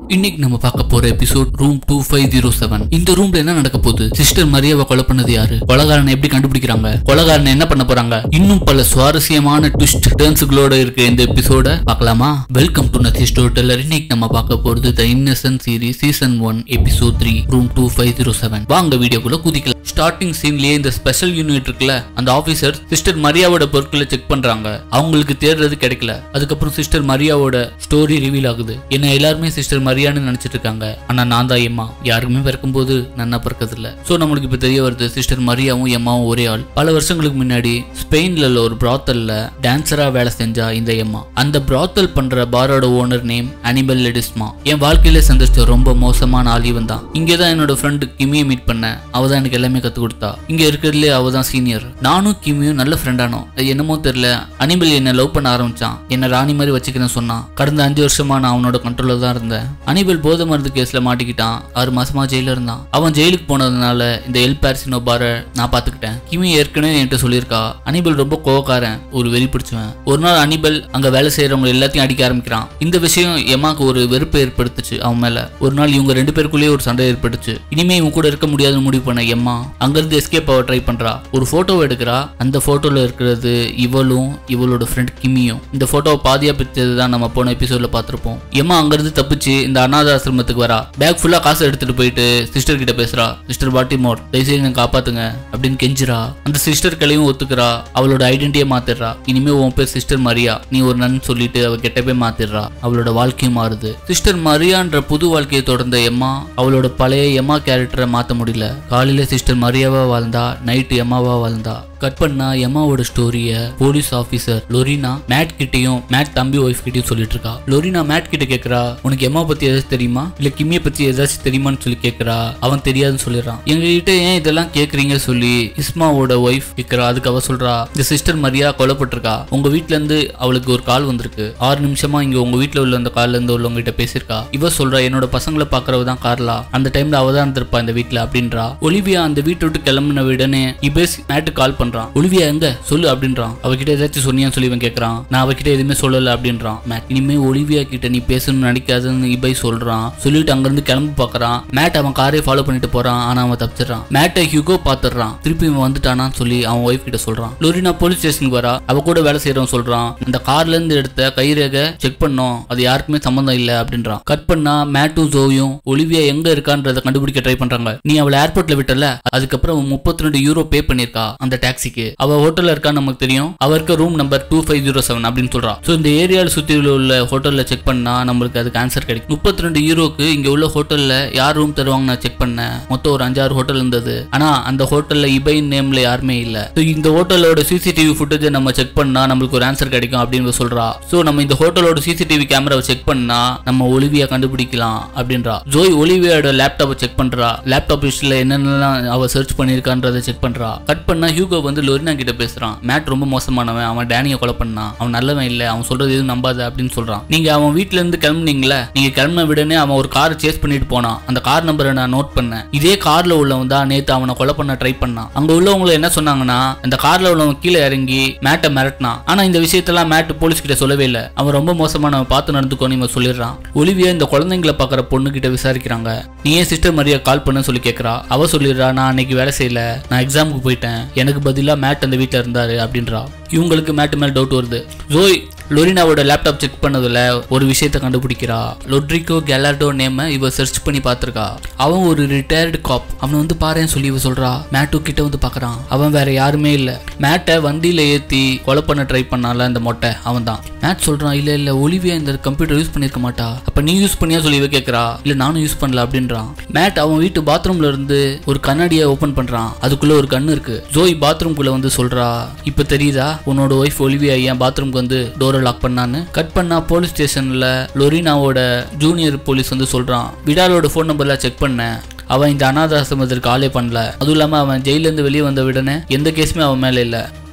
இன்னைக்கு நம்ம பார்க்க போற episode room two five zero seven இந்த ரூம்ல என்ன நடக்க போகுது சிஸ்டர் மரியாவை கொலை பண்ணது யாரு கொலகாரனை எப்படி கண்டுபிடிக்கிறாங்க கொலகாரனை என்ன பண்ண போறாங்க இன்னும் பல சுவாரஸ்யமான ட்விஸ்ட் டர்ன்ஸுகளோட இருக்க இந்த எபிசோட பார்க்கலாமா welcome to Nathi story teller இன்னைக்கு நம்ம பார்க்க போறது the innocent series season one episode three room two five zero seven வாங்க வீடியோக்குள்ள குதிக்கலாம் ஸ்டார்டிங் சீன்லயே இந்த ஸ்பெஷல் யூனிட் இருக்குல்ல அந்த ஆபீசர் சிஸ்டர் மரியாவோட பொருட்களை செக் பண்றாங்க அவங்களுக்கு தேடுறது கிடைக்கல அதுக்கப்புறம் சிஸ்டர் மரியாவோட ஸ்டோரி ரிவீல் ஆகுது என்ன எல்லாருமே சிஸ்டர் மரியான்னு நினைச்சிட்டு இருக்காங்க ஆனா நான் தான் எம்மா யாருக்குமே பிறக்கும்போது நன்னா பிறக்கிறது இல்ல சோ நம்மளுக்கு இப்ப தெரிய வருது சிஸ்டர் மரியாவும் எம்மாவும் ஒரே ஆள் பல வருஷங்களுக்கு முன்னாடி ஸ்பெயின்ல உள்ள ஒரு பிராத்தல்ல டான்சரா வேலை செஞ்சா இந்த எம்மா அந்த பிராத்தல் பண்ற பாரோட ஓனர் நேம் அனிபல் லெடிஸ்மா என் வாழ்க்கையில சந்திச்ச ரொம்ப மோசமான ஆள் இவன் தான் இங்கே தான் என்னோட ஃப்ரெண்டு கிமியை மீட் பண்ணேன் அவ தான் எனக்கு எல்லாமே கத்து கொடுத்தா இங்க இருக்கிறதுலே அவ தான் சீனியர் நானும் கிமியும் நல்ல ஃப்ரெண்டானோம் அது என்னமோ தெரியல அனிமல் என்ன லவ் பண்ண ஆரம்பிச்சான் என்ன ராணி மாதிரி வச்சுக்கிறேன்னு சொன்னான் கடந்த அஞ்சு வருஷமா நான் அவனோட கண்ட்ரோல்ல தான் இருந்தேன் அனிபல் போதை மருந்து கேஸ்ல மாட்டிக்கிட்டான் ஆறு மாசமா ஜெயில இருந்தான் அவன் ஜெயிலுக்கு போனதுனால இந்த எல் பாரிசினோ பார நான் பாத்துக்கிட்டேன் கிமி ஏற்கனவே என்கிட்ட சொல்லியிருக்கா அனிபல் ரொம்ப கோவக்காரன் ஒரு வெறி பிடிச்சவன் ஒரு நாள் அனிபல் அங்க வேலை செய்யறவங்க எல்லாத்தையும் அடிக்க ஆரம்பிக்கிறான் இந்த விஷயம் எமாக்கு ஒரு வெறுப்பை ஏற்படுத்துச்சு அவன் மேல ஒரு நாள் இவங்க ரெண்டு பேருக்குள்ளேயே ஒரு சண்டை ஏற்பட்டுச்சு இனிமே இவன் கூட இருக்க முடியாதுன்னு முடிவு பண்ண எம்மா அங்கிருந்து எஸ்கேப் ஆக ட்ரை பண்றா ஒரு போட்டோ எடுக்கிறா அந்த போட்டோல இருக்கிறது இவளும் இவளோட ஃப்ரெண்ட் கிமியும் இந்த போட்டோவை பாதியா பிரிச்சது தான் நம்ம போன எபிசோட்ல பார்த்திருப்போம் எம்மா அங்கிருந்து தப்பிச்சு இந்த அனாத ஆசிரமத்துக்கு வரா பேக் ஃபுல்லா காசு எடுத்துட்டு போயிட்டு சிஸ்டர் கிட்ட பேசுறா சிஸ்டர் பாட்டி மோட் தயவுசெய்து எனக்கு காப்பாத்துங்க அப்படின்னு கெஞ்சுறா அந்த சிஸ்டர் கிளையும் ஒத்துக்கிறா அவளோட ஐடென்டிட்டியை மாத்திடுறா இனிமே உன் பேர் சிஸ்டர் மரியா நீ ஒரு நன் சொல்லிட்டு அவ கெட்ட போய் மாத்திடுறா அவளோட வாழ்க்கையும் மாறுது சிஸ்டர் மரியான்ற புது வாழ்க்கையை தொடர்ந்த எம்மா அவளோட பழைய எம்மா கேரக்டரை மாத்த முடியல காலையில சிஸ்டர் மரியாவா வாழ்ந்தா நைட்டு எம்மாவா வாழ்ந்தா கட் பண்ணா எம்மாவோட ஸ்டோரிய போலீஸ் ஆபீசர் லொரினா மேட் கிட்டயும் மேட் தம்பி ஒய்ஃப் கிட்டயும் சொல்லிட்டு இருக்கா லொரினா மேட் கிட்ட கேக்குறா உனக்கு எம்மா பத்தி ஏதாச்சும் தெரியுமா இல்ல கிம்மிய பத்தி ஏதாச்சும் தெரியுமான்னு சொல்லி கேக்குறா அவன் தெரியாதுன்னு சொல்லிடுறான் எங்க கிட்ட ஏன் இதெல்லாம் கேக்குறீங்க சொல்லி இஸ்மாவோட ஒய்ஃப் கேக்குறா அதுக்கு அவ சொல்றா இந்த சிஸ்டர் மரியா கொல்லப்பட்டிருக்கா உங்க வீட்ல இருந்து அவளுக்கு ஒரு கால் வந்திருக்கு ஆறு நிமிஷமா இங்க உங்க வீட்ல உள்ள அந்த கால்ல இருந்து உள்ளவங்க கிட்ட பேசியிருக்கா இவ சொல்றா என்னோட பசங்களை பாக்குறவ தான் கார்லா அந்த டைம்ல அவ தான் இருந்திருப்பா இந்த வீட்ல அப்படின்றா ஒலிவியா அந்த வீட்டை விட்டு கிளம்பின உடனே இபேஸ் மேட்டு கால் பண்றான் ஒலிவியா எங்க சொல்லு அப்படின்றான் அவகிட்ட ஏதாச்சும் சொன்னியான்னு சொல்லி இவன் கேக்குறான் நான் அவகிட்ட எதுவுமே சொல்லல அப்படின்றான் மேட் இனிமே ஒலிவியா கிட்ட நீ பேசணும்னு நினைக்காதுன்னு இபை சொல்றான் சொல்லிட்டு அங்கிருந்து கிளம்பி பாக்குறான் மேட் அவன் காரை ஃபாலோ பண்ணிட்டு போறான் ஆனா அவன் தப்பிச்சிடறான் மேட்டை ஹியூகோ பாத்துறான் திருப்பி இவன் வந்துட்டானான்னு சொல்லி அவன் ஒய்ஃப் கிட்ட சொல்றான் லொரினா போலீஸ் ஸ்டேஷனுக்கு வரா அவ கூட வேலை செய்யறவன் சொல்றான் இந்த கார்ல இருந்து எடுத்த கைரேகை செக் பண்ணோம் அது யாருக்குமே சம்மந்தம் இல்ல அப்படின்றான் கட் பண்ணா மேட்டும் ஜோயும் ஒலிவியா எங்க இருக்கான்றத கண்டுபிடிக்க ட்ரை பண்றாங்க நீ அவளை ஏர்போர்ட்ல விட்டல அதுக்கப்புறம் முப்பத்தி ரெண்டு யூரோ பே பண்ணிருக்கா அந்த டாக்ஸிக்கு அவ ஹோட்டல்ல இருக்கான்னு நமக்கு தெரியும் அவருக்கு room number two five zero seven அப்படின்னு சொல்றா ஸோ இந்த ஏரியாவில் சுத்தி உள்ள ஹோட்டல்ல செக் பண்ணா நம்மளுக்கு அதுக்கு ஆன்சர் கிடைக்கும் முப்பத்தி ரெண்டு யூரோக்கு இங்க உள்ள ஹோட்டல்ல யார் ரூம் தருவாங்க நான் செக் பண்ணேன் மொத்தம் ஒரு அஞ்சாறு ஹோட்டல் இருந்தது ஆனா அந்த ஹோட்டல்ல இபைன் நேம்ல யாருமே இல்ல ஸோ இந்த ஹோட்டலோட சிசிடிவி ஃபுட்டேஜை நம்ம செக் பண்ணா நம்மளுக்கு ஒரு ஆன்சர் கிடைக்கும் அப்படின்னு இவ சொல்றா ஸோ நம்ம இந்த ஹோட்டலோட சிசிடிவி கேமராவை செக் பண்ணா நம்ம ஒலிவியா கண்டுபிடிக்கலாம் அப்படின்றா ஜோய் ஒலிவியாவோட லேப்டாப்பை செக் பண்றா லேப்டாப் ஹிஸ்டரியில் என்னென்னலாம் அவ சர்ச் பண்ணியிருக்கான்றதை செக் பண்றா கட் பண்ணா ஹியூகோ வந்து லொரினா கிட்ட பேசுறான் மேட் ரொம்ப மோசமானவன் அவன் டேனியை கொலை பண்ணான் அவன் நல்லவன் இல்ல அவன் சொல்றது எதுவும் நம்பாத அப்படின்னு சொல்றான் நீங்க அவன் வீட்ல இருந்து கிளம்புனீங்களே நீங்க கிளம்பின விடனே அவன் ஒரு காரை சேஸ் பண்ணிட்டு போனான் அந்த கார் நம்பரை நான் நோட் பண்ணேன் இதே கார்ல உள்ளவன் தான் நேத்து அவனை கொலை பண்ண ட்ரை பண்ணான் அங்க உள்ளவங்க என்ன சொன்னாங்கன்னா அந்த கார்ல உள்ளவன் கீழே இறங்கி மேட்டை மிரட்டினான் ஆனா இந்த விஷயத்தெல்லாம் மேட் போலீஸ் கிட்ட சொல்லவே இல்லை அவன் ரொம்ப மோசமானவன் பார்த்து நடந்துக்கோன்னு இவன் சொல்லிடுறான் ஒலிவியா இந்த குழந்தைங்களை பாக்குற பொண்ணு கிட்ட விசாரிக்கிறாங்க நீ ஏன் சிஸ்டர் மரியா கால் பண்ண சொல்லி கேட்கறா அவ சொல்லிடுறா நான் அன்னைக்கு வேலை செய்யல நான் எக்ஸாமுக்கு போயிட்டேன் எனக்கு பதிலா மேட் அந்த வீட்ல இருந்தாரு அப்படின்றா இவங்களுக்கு மேட்டு மேல டவுட் வருது ஜோய் லொரினாவோட லேப்டாப் செக் பண்ணதுல ஒரு விஷயத்தை கண்டுபிடிக்கிறா லொட்ரிகோ கெலார்டோ நேம இவ சர்ச் பண்ணி பார்த்திருக்கா அவன் ஒரு ரிட்டையர்டு காப் அவன் வந்து பாருன்னு சொல்லி இவ சொல்றா மேட்டு கிட்ட வந்து பார்க்கறான் அவன் வேற யாருமே இல்ல மேட்டை வண்டியில ஏத்தி கொலை பண்ண ட்ரை பண்ணால அந்த மொட்டை அவன் தான் மேட் சொல்றான் இல்ல இல்ல ஒலிவியா இந்த கம்ப்யூட்டர் யூஸ் பண்ணிருக்க மாட்டா அப்ப நீ யூஸ் பண்ணியா சொல்லி இவ கேக்குறா இல்ல நானும் யூஸ் பண்ணல அப்படின்றான் மேட் அவன் வீட்டு பாத்ரூம்ல இருந்து ஒரு கண்ணாடியை ஓபன் பண்றான் அதுக்குள்ள ஒரு கண்ணு இருக்கு ஜோய் பாத்ரூம்குள்ள வந்து சொல்றா இப்ப தெரியுதா உன்னோட ஒய்ஃப் ஒலிவியா ஏன் பாத்ரூம்க்கு வந்து டோரை லாக் பண்ணான்னு கட் பண்ணா போலீஸ் ஸ்டேஷன்ல லொரினாவோட ஜூனியர் போலீஸ் வந்து சொல்றான் விடாலோட ஃபோன் நம்பர்ல செக் பண்ணேன் அவன் இந்த அனாத ஆசிரமத்திற்கு ஆளே பண்ணல அதுவும் இல்லாம அவன் ஜெயில இருந்து வெளியே வந்த உடனே எந்த கேஸுமே அவன் மேல இல்ல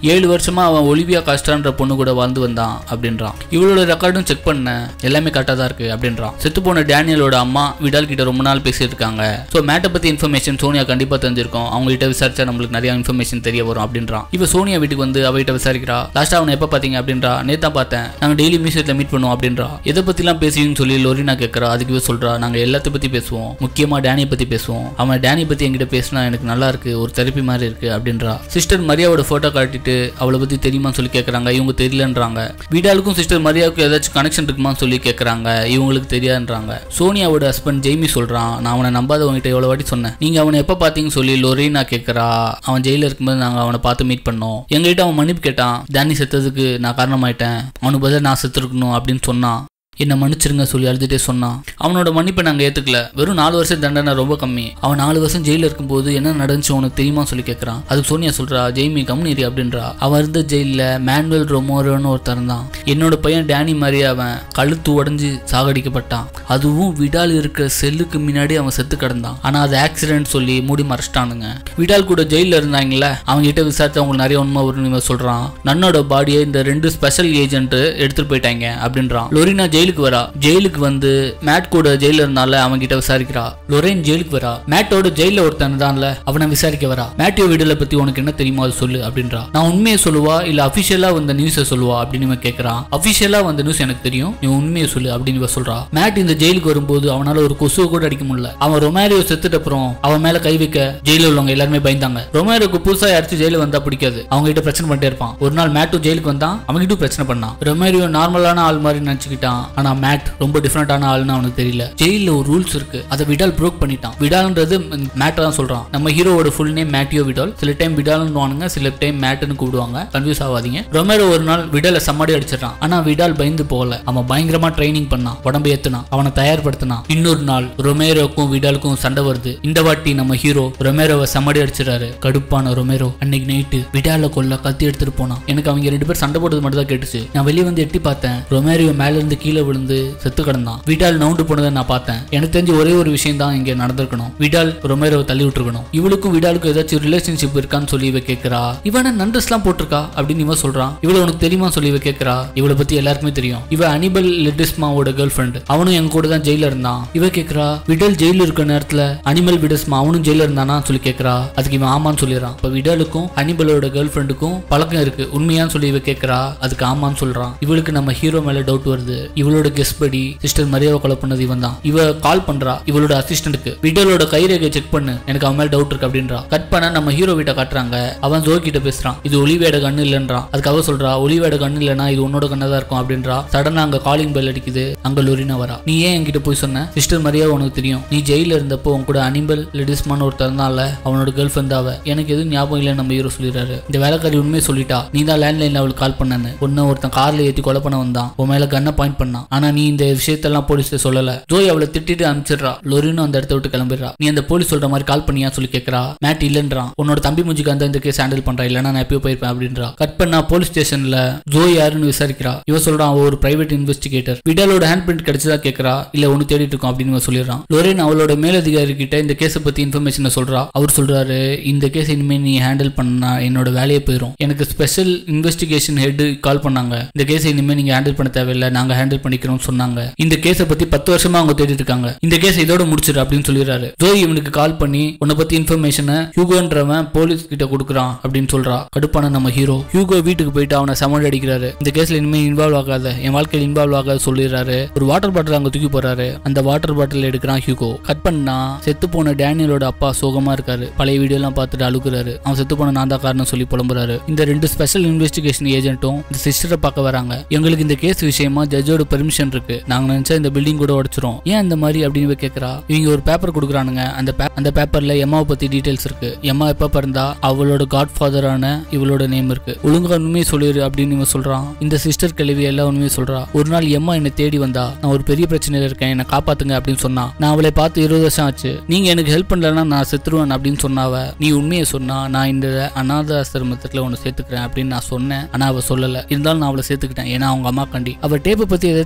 ஏழு வருஷமா அவன் ஒலிவியா காஸ்டான்ற பொண்ணு கூட வாழ்ந்து வந்தான் அப்படின்றான் இவளோட ரெக்கார்டும் செக் பண்ணேன் எல்லாமே கரெக்டாக தான் இருக்கு அப்படின்றான் செத்து போன டேனியலோட அம்மா விடால் கிட்ட ரொம்ப நாள் பேசிட்டு இருக்காங்க ஸோ மேட்டை பத்தி இன்ஃபர்மேஷன் சோனியா கண்டிப்பா தெரிஞ்சிருக்கும் அவங்ககிட்ட விசாரிச்சா நம்மளுக்கு நிறைய இன்ஃபர்மேஷன் தெரிய வரும் அப்படின்றான் இவ சோனியா வீட்டுக்கு வந்து அவகிட்ட விசாரிக்கிறா லாஸ்டா அவனை எப்ப பாத்தீங்க அப்படின்றா நேத்தா பார்த்தேன் நாங்க டெய்லி மியூசியத்தில் மீட் பண்ணுவோம் அப்படின்றா எதை பத்திலாம் பேசுவீங்கன்னு சொல்லி லோரினா கேட்கறா அதுக்கு இவ சொல்றா நாங்க எல்லாத்த பத்தி பேசுவோம் முக்கியமா டேனியை பத்தி பேசுவோம் அவன் டேனி பத்தி என்கிட்ட பேசினா எனக்கு நல்லா இருக்கு ஒரு தெரப்பி மாதிரி இருக்கு அப்படின்றா சிஸ்டர் மரியாவோட போட்டோ காட்டிட்டு அவளை பத்தி தெரியுமான்னு சொல்லி கேட்கறாங்க இவங்க தெரியலன்றாங்க வீடாலுக்கும் சிஸ்டர் மரியாவுக்கும் ஏதாச்சும் கனெக்ஷன் இருக்குமான்னு சொல்லி கேட்கறாங்க இவங்களுக்கு தெரியாதுன்றாங்க சோனியாவோட ஹஸ்பண்ட் ஜெய்மி சொல்றான் நான் அவனை நம்பாதவங்கிட்ட எவ்வளவு வாட்டி சொன்னேன் நீங்க அவனை எப்ப பாத்தீங்கன்னு சொல்லி லொரீனா கேட்கறா அவன் ஜெயில இருக்கும்போது நாங்க அவனை பார்த்து மீட் பண்ணோம் எங்ககிட்ட அவன் மன்னிப்பு கேட்டான் டேனி செத்ததுக்கு நான் காரணமாயிட்டேன் அவனுக்கு பதிலா நான் செத்துருக்கணும் அப்படின்னு சொன்னான் என்ன மன்னிச்சிருங்க சொல்லி அழுதுட்டே சொன்னான் அவனோட மன்னிப்பை நாங்கள் ஏற்றுக்கல வெறும் நாலு வருஷம் தண்டனை ரொம்ப கம்மி அவன் நாலு வருஷம் ஜெயிலில் இருக்கும்போது என்ன நடந்துச்சு உனக்கு தெரியுமா சொல்லி கேட்குறான் அதுக்கு சோனியா சொல்றா ஜெய்மி கம்யூனிட்டி அப்படின்றா அவன் இருந்த ஜெயிலில் மேனுவல் ரொமோரோன்னு ஒருத்தர் தான் என்னோட பையன் டேனி மாதிரி அவன் கழுத்து உடஞ்சி சாகடிக்கப்பட்டான் அதுவும் விடால் இருக்கிற செல்லுக்கு முன்னாடி அவன் செத்து கிடந்தான் ஆனால் அது ஆக்சிடென்ட் சொல்லி மூடி மறைச்சிட்டானுங்க விடால் கூட ஜெயிலில் இருந்தாங்கல்ல அவங்க கிட்ட விசாரிச்சு அவங்களுக்கு நிறைய உண்மை வரும்னு இவன் சொல்றான் நன்னோட பாடியை இந்த ரெண்டு ஸ்பெஷல் ஏஜென்ட் எடுத்துட்டு போயிட்டாங்க அப்படின்றான் லொரினா ஜெயிலுக்கு வரா ஜெயிலுக்கு வந்து மேட் கூட ஜெயில இருந்தால அவன் கிட்ட விசாரிக்கிறா லொரேன் ஜெயிலுக்கு வரா மேட்டோட ஜெயில ஒருத்தன் தான்ல அவனை விசாரிக்க வரா மேட்டியோ விடலை பத்தி உனக்கு என்ன தெரியுமோ அது சொல்லு அப்படின்றா நான் உண்மையை சொல்லுவா இல்ல அபிஷியலா வந்த நியூஸை சொல்லுவா அப்படின்னு இவன் கேட்கறான் அபிஷியலா வந்த நியூஸ் எனக்கு தெரியும் நீ உண்மையை சொல்லு அப்படின்னு இவ சொல்றா மேட் இந்த ஜெயிலுக்கு வரும்போது அவனால ஒரு கொசுவை கூட அடிக்க முடியல அவன் ரொமாரியோ செத்துட்ட அப்புறம் அவன் மேல கை வைக்க ஜெயில உள்ளவங்க எல்லாருமே பயந்தாங்க ரொமாரியோக்கு புதுசா யாராச்சும் ஜெயில வந்தா பிடிக்காது அவங்க கிட்ட பிரச்சனை பண்ணிட்டே இருப்பான் ஒரு நாள் மேட்டும் ஜெயிலுக்கு வந்தான் அவன்கிட்ட பிரச்சனை பண்ணான் ரொமாரியோ நார்மலான ஆள் மாதிரி நினைச்சுக்கிட்டான் ஆனா மேட் ரொம்ப டிஃப்ரெண்டான ஆள்னு அவனுக்கு தெரியல ஜெயில ஒரு ரூல்ஸ் இருக்கு அதை விடால் ப்ரோக் பண்ணிட்டான் விடால்ன்றது மேட்டை தான் சொல்றான் நம்ம ஹீரோவோட ஃபுல் நேம் மேட்டியோ விடால் சில டைம் விடால்னு வானுங்க சில டைம் மேட்டுன்னு கூப்பிடுவாங்க கன்ஃபியூஸ் ஆகாதீங்க ரொமேரோ ஒரு நாள் விடால சம்மாடி அடிச்சிடறான் ஆனா விடால் பயந்து போகல அவன் பயங்கரமா ட்ரைனிங் பண்ணான் உடம்பு ஏத்துனான் அவனை தயார்படுத்தினான் இன்னொரு நாள் ரொமேரோக்கும் விடாலுக்கும் சண்டை வருது இந்த வாட்டி நம்ம ஹீரோ ரொமேரோவை சம்மடி அடிச்சிடறாரு கடுப்பான ரொமேரோ அன்னைக்கு நைட்டு விடால கொல்ல கத்தி எடுத்துட்டு போனான் எனக்கு அவங்க ரெண்டு பேர் சண்டை போட்டது மட்டும் தான் கேட்டுச்சு நான் வெளியே வந்து எட்டி பார்த்தேன் ரொமேரியோ மேல இருந்து கீழே விழுந்து செத்து கிடந்தான் விடால் நவுண்டு போனதை நான் பார்த்தேன் எனக்கு தெரிஞ்ச ஒரே ஒரு விஷயம் தான் இங்க நடந்திருக்கணும் விடால் ரொமேரோவை தள்ளி விட்டுருக்கணும் இவளுக்கும் விடாலுக்கும் ஏதாச்சும் ரிலேஷன்ஷிப் இருக்கான்னு சொல்லி இவ கேட்கறா இவன நண்டஸ்லாம் போட்டிருக்கா அப்படின்னு இவன் சொல்றான் இவள உனக்கு தெரியுமா சொல்லி இவ கேட்கறா இவளை பத்தி எல்லாருக்குமே தெரியும் இவ அனிபல் லெட்டிஸ்மாவோட கேர்ள் ஃப்ரெண்ட் அவனும் எங்க கூட தான் ஜெயில இருந்தான் இவ கேட்கறா விடல் ஜெயில இருக்க நேரத்துல அனிமல் விடஸ்மா அவனும் ஜெயில இருந்தானா சொல்லி கேட்கறா அதுக்கு இவன் ஆமான்னு சொல்லிடுறான் இப்ப விடலுக்கும் அனிபலோட கேர்ள் ஃப்ரெண்டுக்கும் பழக்கம் இருக்கு உண்மையான்னு சொல்லி இவ கேட்கறா அதுக்கு ஆமான்னு சொல்றான் இவளுக்கு நம்ம ஹீரோ மேல டவுட் வருது இவளோட கெஸ்ட் படி சிஸ்டர் மரியாதை கொலை பண்ணது இவன் தான் இவ கால் பண்றா இவளோட அசிஸ்டன்ட்டுக்கு விடலோட கைரேகை செக் பண்ணு எனக்கு அவன் மேல டவுட் இருக்கு அப்படின்றா கட் பண்ண நம்ம ஹீரோ வீட்டை காட்டுறாங்க அவன் ஜோ கிட்ட பேசுறான் இது ஒளிவேட கண்ணு இல்லைன்றான் அதுக்கு அவ சொல்றா ஒளிவேட கண்ணு இல்லைனா இது உன்னோட கண்ணா தான் இருக்கும் அப்படின்றா சடனா அங்க காலிங் பெல் அடிக்குது அங்க லொரினா வரா நீ ஏன் என்கிட்ட போய் சொன்ன சிஸ்டர் மரியா உனக்கு தெரியும் நீ ஜெயில இருந்தப்போ உன் கூட அனிபல் லெடிஸ்மான் ஒருத்தர் இருந்தால அவனோட கேர்ள் ஃப்ரெண்ட் அவ எனக்கு எதுவும் ஞாபகம் இல்லைன்னு நம்ம ஹீரோ சொல்லிடுறாரு இந்த வேலைக்காரி உண்மையை சொல்லிட்டா நீ தான் லேண்ட்லைன்ல அவளுக்கு கால் பண்ணனு ஒன்னு ஒருத்தன் கார்ல ஏத்தி கொலை பண்ண வந்தான் உன் மேல கண்ணை பாயிண்ட் பண்ணான் ஆனா நீ இந்த விஷயத்தெல்லாம் போலீஸ்ல சொல்லல ஜோய் அவளை திட்டிட்டு அனுப்பிச்சிடுறா லொரினும் அந்த இடத்த விட்டு கிளம்பிடுறா நீ அந்த போலீஸ் சொல்ற மாதிரி கால் பண்ணியா சொல்லி கேட்கறா மேட் இல்லன்றான் உன்னோட தம்பி முஞ்சுக்கு அந்த இந்த கேஸ் ஹேண்டில் பண்றா இல்லைன்னா நான் எப்பயோ போயிருப்பேன் அப்படின்றா கட் பண்ணா போலீஸ் ஸ்டேஷன்ல ஜோய் யாருன்னு விசாரிக்கிறா இவ சொல்றான் அவ ஒரு பிரைவேட் இன்வெஸ்டிகேட்டர் விடலோட ஹேண்ட் பிரிண்ட் கிடைச்சதா கேட்கறா இல்ல ஒன்னு தேடிட்டு இருக்கோம் அப்படின்னு இவன் சொல்லிடுறான் லொரேன் அவளோட மேலதிகாரி கிட்ட இந்த கேஸை பத்தி இன்ஃபர்மேஷனை சொல்றா அவர் சொல்றாரு இந்த கேஸ் இனிமே நீ ஹேண்டில் பண்ணா என்னோட வேலையே போயிடும் எனக்கு ஸ்பெஷல் இன்வெஸ்டிகேஷன் ஹெட் கால் பண்ணாங்க இந்த கேஸை இனிமே நீங்க ஹேண்டில் பண்ண தேவையில்லை நாங்க ஹேண்டில் பண்ணிக்கிறோம்னு சொன்னாங்க இந்த கேஸை பத்தி பத்து வருஷமா அவங்க தேடிட்டு இருக்காங்க இந்த கேஸ் இதோட முடிச்சிரு அப்படின்னு சொல்லிடுறாரு ஜோய் இவனுக்கு கால் பண்ணி உன்னை பத்தி இன்ஃபர்மேஷனை ஹியூகோன்றவன் போலீஸ் கிட்ட கொடுக்குறான் அப்படின்னு சொல்றா கடுப்பான நம்ம ஹீரோ ஹியூகோ வீட்டுக்கு போயிட்டு அவனை சமன் அடிக்கிறாரு இந்த கேஸ்ல இனிமே இன்வால்வ் ஆகாத என் வாழ்க்கையில் இன்வால்வ் ஆகாத சொல்லிடுறாரு ஒரு வாட்டர் பாட்டில் அங்க தூக்கி போறாரு அந்த வாட்டர் பாட்டில் எடுக்கிறான் ஹியூகோ கட் பண்ணா செத்து போன டேனியலோட அப்பா சோகமா இருக்காரு பழைய வீடியோ எல்லாம் பார்த்துட்டு அழுகுறாரு அவன் செத்து போன நான் தான் காரணம் சொல்லி புலம்புறாரு இந்த ரெண்டு ஸ்பெஷல் இன்வெஸ்டிகேஷன் ஏஜென்ட்டும் இந்த சிஸ்டரை பார்க்க வராங்க எங்களுக்கு இந்த கேஸ் விஷயமா ஜட்ஜோட பெர்மிஷன் இருக்கு நாங்க நினைச்சா இந்த பில்டிங் கூட உடைச்சிரும் ஏன் இந்த மாதிரி அப்படின்னு இவ கேக்குறா இவங்க ஒரு பேப்பர் கொடுக்குறானுங்க அந்த pap- அந்த பேப்பர்ல எம்மாவை பத்தி டீடைல்ஸ் இருக்கு எம்மா எப்ப பிறந்தா அவளோட காட் ஃபாதரான இவளோட நேம் இருக்கு ஒழுங்கா உண்மையை சொல்லிடு அப்படின்னு இவன் சொல்றான் இந்த சிஸ்டர் கிழவி எல்லாம் உண்மையை சொல்றா ஒரு நாள் எம்மா என்னை தேடி வந்தா நான் ஒரு பெரிய பிரச்சனையில இருக்கேன் என்னை காப்பாத்துங்க அப்படின்னு சொன்னா நான் அவளை பார்த்து இருபது வருஷம் ஆச்சு நீங்க எனக்கு ஹெல்ப் பண்ணலன்னா நான் செத்துருவேன் அப்படின்னு சொன்னாவ நீ உண்மையை சொன்னா நான் இந்த அநாத ஆசிரமத்துல உன்னை சேர்த்துக்கிறேன் அப்படின்னு நான் சொன்னேன் ஆனா அவ சொல்லல இருந்தாலும் நான் அவளை சேர்த்துக்கிட்டேன் ஏன்னா அவங்க அம்மா கண்டி அவ டேப்பை பத்தி ஏதாச்சும்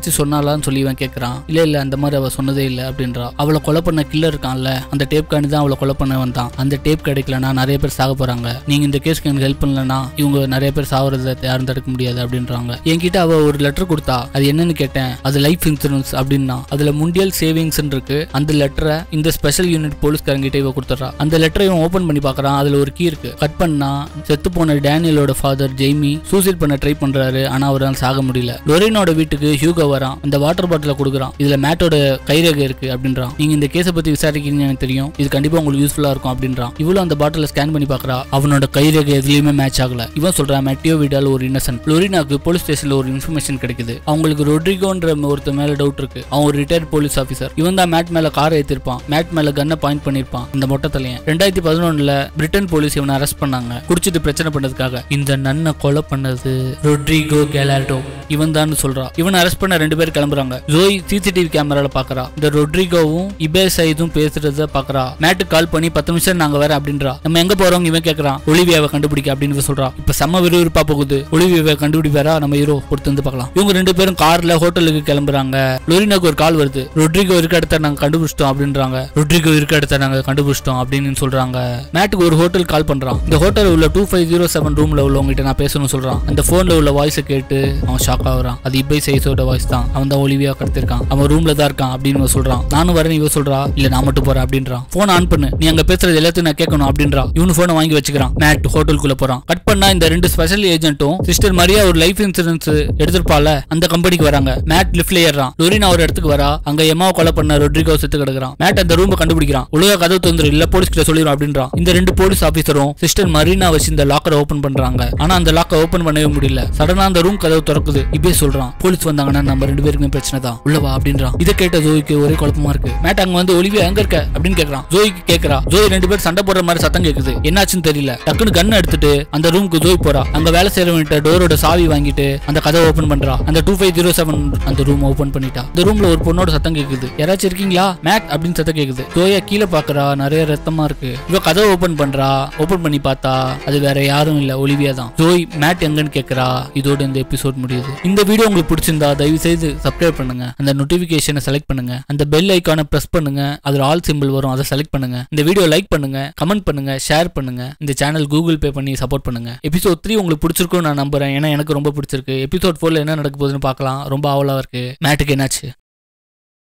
ஏதாச்சும் சொன்னாலான்னு சொல்லி இவன் கேட்கறான் இல்ல இல்ல அந்த மாதிரி அவ சொன்னதே இல்ல அப்படின்றா அவளை கொலை பண்ண கில்லர் இருக்கான்ல அந்த டேப் காணி தான் அவளை கொலை பண்ண வந்தான் அந்த டேப் கிடைக்கலனா நிறைய பேர் சாக போறாங்க நீங்க இந்த கேஸ்க்கு எனக்கு ஹெல்ப் பண்ணலனா இவங்க நிறைய பேர் சாவறத யாரும் தடுக்க முடியாது அப்படின்றாங்க என்கிட்ட அவ ஒரு லெட்டர் கொடுத்தா அது என்னன்னு கேட்டேன் அது லைஃப் இன்சூரன்ஸ் அப்படின்னா அதுல முண்டியல் சேவிங்ஸ் இருக்கு அந்த லெட்டரை இந்த ஸ்பெஷல் யூனிட் போலீஸ்காரங்கிட்ட இவ கொடுத்துறா அந்த லெட்டரை இவன் ஓபன் பண்ணி பார்க்கறான் அதுல ஒரு கீ இருக்கு கட் பண்ணா செத்து போன டேனியலோட ஃபாதர் ஜெய்மி சூசைட் பண்ண ட்ரை பண்றாரு ஆனா அவரால் சாக முடியல லொரினோட வீட்டுக்கு ஹியூகோ வரான் இந்த வாட்டர் பாட்டில கொடுக்குறான் இதுல மேட்டோட கைரேகை இருக்கு அப்படின்றான் நீங்க இந்த கேஸை பத்தி விசாரிக்கிறீங்கன்னு எனக்கு தெரியும் இது கண்டிப்பா உங்களுக்கு யூஸ்ஃபுல்லா இருக்கும் அப்படின்றான் இவ்வளவு அந்த பாட்டில ஸ்கேன் பண்ணி பார்க்கறா அவனோட கைரேகை எதுலயுமே மேட்ச் ஆகல இவன் சொல்றான் மெட்டியோ விடால் ஒரு இன்னசென்ட் லொரினாக்கு போலீஸ் ஸ்டேஷன்ல ஒரு இன்ஃபர்மேஷன் கிடைக்குது அவங்களுக்கு ரொட்ரிகோன்ற ஒருத்த மேல டவுட் இருக்கு அவன் ஒரு ரிட்டையர்ட் போலீஸ் ஆஃபீஸர் இவன் தான் மேட் மேல காரை ஏத்திருப்பான் மேட் மேல கன்னை பாயிண்ட் பண்ணிருப்பான் இந்த மொட்டை தலையன் ரெண்டாயிரத்தி பதினொன்னுல பிரிட்டன் போலீஸ் இவனை அரெஸ்ட் பண்ணாங்க குடிச்சிட்டு பிரச்சனை பண்ணதுக்காக இந்த நன்னை கொலை பண்ணது ரொட்ரிகோ கேலார்டோ இவன் தான் சொல்றா இவனை அரெஸ்ட் பண்ண ரெண்டு பேர் கிளம்புறாங்க ஜோய் சிசிடிவி கேமரால பாக்குறா இந்த ரொட்ரிகோவும் இபே சைதும் பேசுறத பாக்குறா மேட்டுக்கு கால் பண்ணி பத்து நிமிஷம் நாங்க வேற அப்படின்றா நம்ம எங்க போறோம் இவன் கேக்குறான் ஒலிவியாவை கண்டுபிடிக்க அப்படின்னு இவன் சொல்றா இப்ப செம்ம விறுவிறுப்பா போகுது ஒலிவியாவை கண்டுபிடிப்பாரா நம்ம ஹீரோ பொறுத்து வந்து பார்க்கலாம் இவங்க ரெண்டு பேரும் கார்ல ஹோட்டலுக்கு கிளம்புறாங்க லொரினாக்கு ஒரு கால் வருது ரொட்ரிகோ இருக்க இடத்த நாங்க கண்டுபிடிச்சிட்டோம் அப்படின்றாங்க ரொட்ரிகோ இருக்க இடத்த நாங்க கண்டுபிடிச்சிட்டோம் அப்படின்னு சொல்றாங்க மேட்டுக்கு ஒரு ஹோட்டல் கால் பண்றான் இந்த ஹோட்டல் உள்ள டூ ஃபைவ் ஜீரோ செவன் ரூம்ல உள்ளவங்ககிட்ட நான் பேசணும்னு சொல்றான் அந்த போன்ல உள்ள வாய்ஸை கேட்டு அவன் ஷாக் ஆகுறான் அது இப்பை சைஸோட வாய்ஸ் தான் அவன் தான் ஒலிவியா கடத்திருக்கான் அவன் ரூம்ல தான் இருக்கான் அப்படின்னு இவன் சொல்றான் நானும் வரேன் இவன் சொல்றா இல்ல நான் மட்டும் போறேன் அப்படின்றான் போன் ஆன் பண்ணு நீ அங்க பேசுறது எல்லாத்தையும் நான் கேட்கணும் அப்படின்றா இவனு போனை வாங்கி வச்சுக்கிறான் மேட் ஹோட்டலுக்குள்ள போறான் கட் பண்ணா இந்த ரெண்டு ஸ்பெஷல் ஏஜென்ட்டும் சிஸ்டர் மரியா ஒரு லைஃப் இன்சூரன்ஸ் எடுத்திருப்பால அந்த கம்பெனிக்கு வராங்க மேட் லிஃப்ட்ல ஏறான் லொரினா ஒரு இடத்துக்கு வரா அங்க எம்மாவை கொலை பண்ண ரொட்ரிகோ செத்து கிடக்குறான் மேட் அந்த ரூம் கண்டுபிடிக்கிறான் உலக கதவு தந்துரு இல்ல போலீஸ் கிட்ட சொல்லிடும் அப்படின்றான் இந்த ரெண்டு போலீஸ் ஆபீசரும் சிஸ்டர் மரீனா வச்சு இந்த லாக்கரை ஓபன் பண்றாங்க ஆனா அந்த லாக்கை ஓபன் பண்ணவே முடியல சடனா அந்த ரூம் கதவு திறக்குது இப்பயே சொல்றான் போலீஸ் வந்தாங்கன்னா நம்ம ரெண்டு பேருக்குமே பிரச்சனை தான் உள்ளவா அப்படின்றான் இதை கேட்ட ஜோய்க்கு ஒரே குழப்பமா இருக்கு மேட் அங்க வந்து ஒலிவியா எங்க இருக்க அப்படின்னு கேக்குறான் ஜோய்க்கு கேக்குறா ஜோய் ரெண்டு பேரும் சண்டை போடுற மாதிரி சத்தம் கேக்குது என்னாச்சுன்னு தெரியல டக்குன்னு கன் எடுத்துட்டு அந்த ரூமுக்கு ஜோய் போறா அங்க வேலை செய்யறவன்கிட்ட டோரோட சாவி வாங்கிட்டு அந்த கதவை ஓபன் பண்றா அந்த டூ ஃபைவ் ஜீரோ செவன் அந்த ரூம் ஓபன் பண்ணிட்டா இந்த ரூம்ல ஒரு பொண்ணோட சத்தம் கேக்குது யாராச்சும் இருக்கீங்களா மேட் அப்படின்னு சத்தம் கேக்குது ஜோயா கீழே பாக்குறா நிறைய ரத்தமா இருக்கு இவ கதவை ஓபன் பண்றா ஓபன் பண்ணி பார்த்தா அது வேற யாரும் இல்ல ஒலிவியா தான் ஜோய் மேட் எங்கன்னு கேக்குறா இதோட இந்த எபிசோட் முடியுது இந்த வீடியோ உங்களுக்கு பிடிச்சிருந்தா தயவு செய்து சப்ஸ்கிரைப் பண்ணுங்க அந்த நோட்டிபிகேஷனை செலக்ட் பண்ணுங்க அந்த பெல் ஐக்கானை பிரஸ் பண்ணுங்க அதுல ஆல் சிம்பிள் வரும் அதை செலக்ட் பண்ணுங்க இந்த வீடியோ லைக் பண்ணுங்க கமெண்ட் பண்ணுங்க ஷேர் பண்ணுங்க இந்த சேனல் கூகுள் பே பண்ணி சப்போர்ட் பண்ணுங்க எபிசோட் த்ரீ உங்களுக்கு பிடிச்சிருக்கும்னு நான் நம்புறேன் ஏன்னா எனக்கு ரொம்ப பிடிச்சிருக்கு எபிசோட் ஃபோர்ல என்ன நடக்க போகுதுன்னு பார்க்கலாம் ரொம்ப ஆவலா இருக்கு மேட்டுக்கு என்னாச்சு